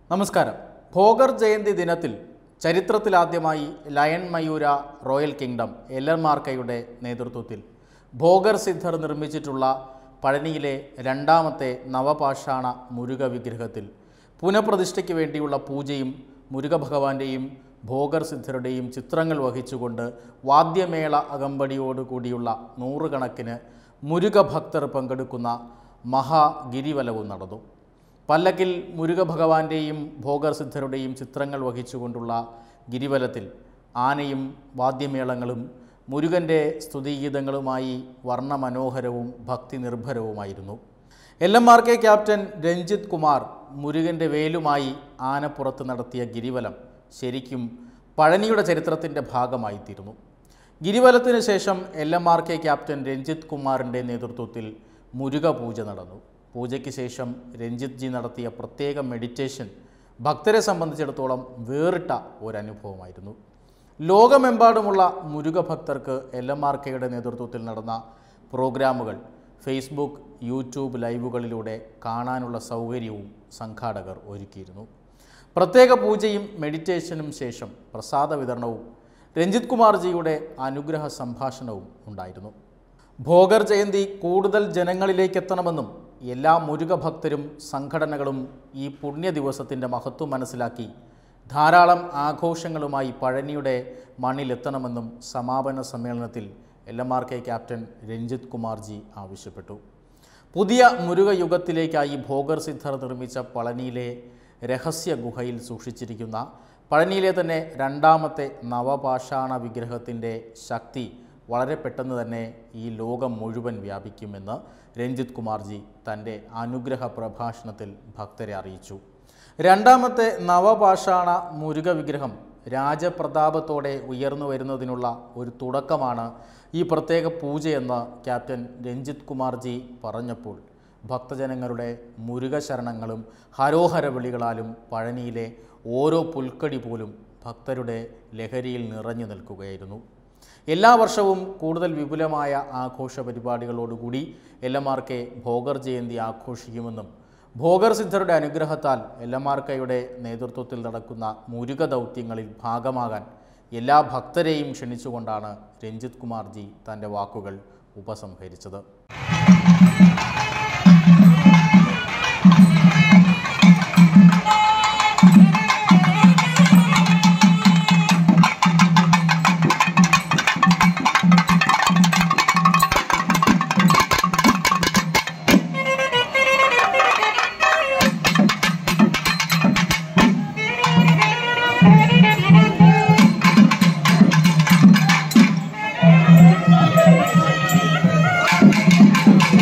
നമസ്കാരം ഭോഗർ ജയന്തി ദിനത്തിൽ ചരിത്രത്തിലാദ്യമായി lion Mayura royal kingdom L N മാർക്കയുടെ നേതൃത്വത്തിൽ ഭോഗർ സിദ്ധർ നിർമ്മിച്ചിട്ടുള്ള പഴനിയിലെ രണ്ടാമത്തെ നവപാഷാണ മുരുക വിഗ്രഹത്തിൽ പുനഃപ്രതിഷ്ഠയ്ക്ക് വേണ്ടിയുള്ള പൂജയും മുരുക ഭഗവാന്റെയും ഭോഗർ സിദ്ധരുടെയും ചിത്രങ്ങൾ വഹിച്ചുകൊണ്ട് വാദ്യമേള അകമ്പടിയോടുകൂടിയുള്ള നൂറുകണക്കിന് മുരുക ഭക്തർ പങ്കെടുക്കുന്ന മഹാഗിരിവലവും നടന്നു പല്ലക്കിൽ മുരുക ഭഗവാന്റെയും ഭോഗർ സിദ്ധരുടെയും ചിത്രങ്ങൾ വഹിച്ചുകൊണ്ടുള്ള ഗിരിവലത്തിൽ ആനയും വാദ്യമേളങ്ങളും മുരുകൻ്റെ സ്തുതിഗീതങ്ങളുമായി വർണ്ണമനോഹരവും ഭക്തി നിർഭരവുമായിരുന്നു L M R K captain Ranjith Kumar മുരുകൻ്റെ വേലുമായി ആനപ്പുറത്ത് നടത്തിയ ഗിരിവലം ശരിക്കും പഴനിയുടെ ചരിത്രത്തിൻ്റെ ഭാഗമായിത്തീരുന്നു ഗിരിവലത്തിന് ശേഷം L M R K captain Ranjith കുമാറിൻ്റെ നേതൃത്വത്തിൽ മുരുക പൂജ നടന്നു പൂജയ്ക്ക് ശേഷം രഞ്ജിത്ത് ജി നടത്തിയ പ്രത്യേക മെഡിറ്റേഷൻ ഭക്തരെ സംബന്ധിച്ചിടത്തോളം വേറിട്ട ഒരനുഭവമായിരുന്നു ലോകമെമ്പാടുമുള്ള മുരുക ഭക്തർക്ക് എൽ എം ആർ കെയുടെ നേതൃത്വത്തിൽ നടന്ന പ്രോഗ്രാമുകൾ ഫേസ്ബുക്ക് യൂട്യൂബ് ലൈവുകളിലൂടെ കാണാനുള്ള സൗകര്യവും സംഘാടകർ ഒരുക്കിയിരുന്നു പ്രത്യേക പൂജയും മെഡിറ്റേഷനും ശേഷം പ്രസാദ വിതരണവും രഞ്ജിത് കുമാർജിയുടെ അനുഗ്രഹ സംഭാഷണവും ഉണ്ടായിരുന്നു ഭോഗർ ജയന്തി കൂടുതൽ ജനങ്ങളിലേക്ക് എത്തണമെന്നും എല്ലാ മുരുക ഭക്തരും സംഘടനകളും ഈ പുണ്യ ദിവസത്തിൻ്റെ മഹത്വം മനസ്സിലാക്കി ധാരാളം ആഘോഷങ്ങളുമായി പഴനിയുടെ മണ്ണിലെത്തണമെന്നും സമാപന സമ്മേളനത്തിൽ L M R K captain Ranjith കുമാർജി ആവശ്യപ്പെട്ടു പുതിയ മുരുക യുഗത്തിലേക്കായി ഭോഗർ സിദ്ധർ നിർമ്മിച്ച പളനിയിലെ രഹസ്യ ഗുഹയിൽ സൂക്ഷിച്ചിരിക്കുന്ന പഴനിയിലെ തന്നെ രണ്ടാമത്തെ നവപാഷാണ വിഗ്രഹത്തിൻ്റെ ശക്തി വളരെ പെട്ടെന്ന് തന്നെ ഈ ലോകം മുഴുവൻ വ്യാപിക്കുമെന്ന് രഞ്ജിത്ത് കുമാർജി തൻ്റെ അനുഗ്രഹ പ്രഭാഷണത്തിൽ ഭക്തരെ അറിയിച്ചു രണ്ടാമത്തെ നവപാഷാണ മുരുക വിഗ്രഹം രാജപ്രതാപത്തോടെ ഉയർന്നു വരുന്നതിനുള്ള ഒരു തുടക്കമാണ് ഈ പ്രത്യേക പൂജയെന്ന് ക്യാപ്റ്റൻ രഞ്ജിത്ത് കുമാർജി പറഞ്ഞപ്പോൾ ഭക്തജനങ്ങളുടെ മുരുക ശരണങ്ങളും ഹരോഹര വിളികളാലും പഴനിയിലെ ഓരോ പുൽക്കടി പോലും ഭക്തരുടെ ലഹരിയിൽ നിറഞ്ഞു നിൽക്കുകയായിരുന്നു എല്ലാ വർഷവും കൂടുതൽ വിപുലമായ ആഘോഷ പരിപാടികളോടുകൂടി L M R K Bhogar Jayanti ആഘോഷിക്കുമെന്നും ഭോഗർ സിദ്ധരുടെ അനുഗ്രഹത്താൽ എൽ എം ആർ കെയുടെ നേതൃത്വത്തിൽ നടക്കുന്ന മുരുക ദൗത്യങ്ങളിൽ ഭാഗമാകാൻ എല്ലാ ഭക്തരെയും ക്ഷണിച്ചുകൊണ്ടാണ് രഞ്ജിത്ത് കുമാർജി തൻ്റെ വാക്കുകൾ ഉപസംഹരിച്ചത്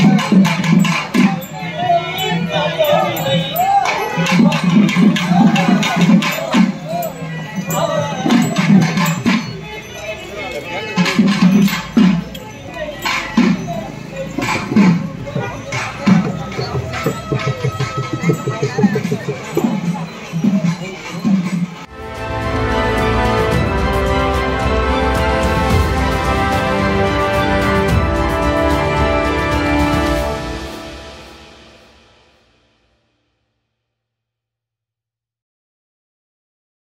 Thank you.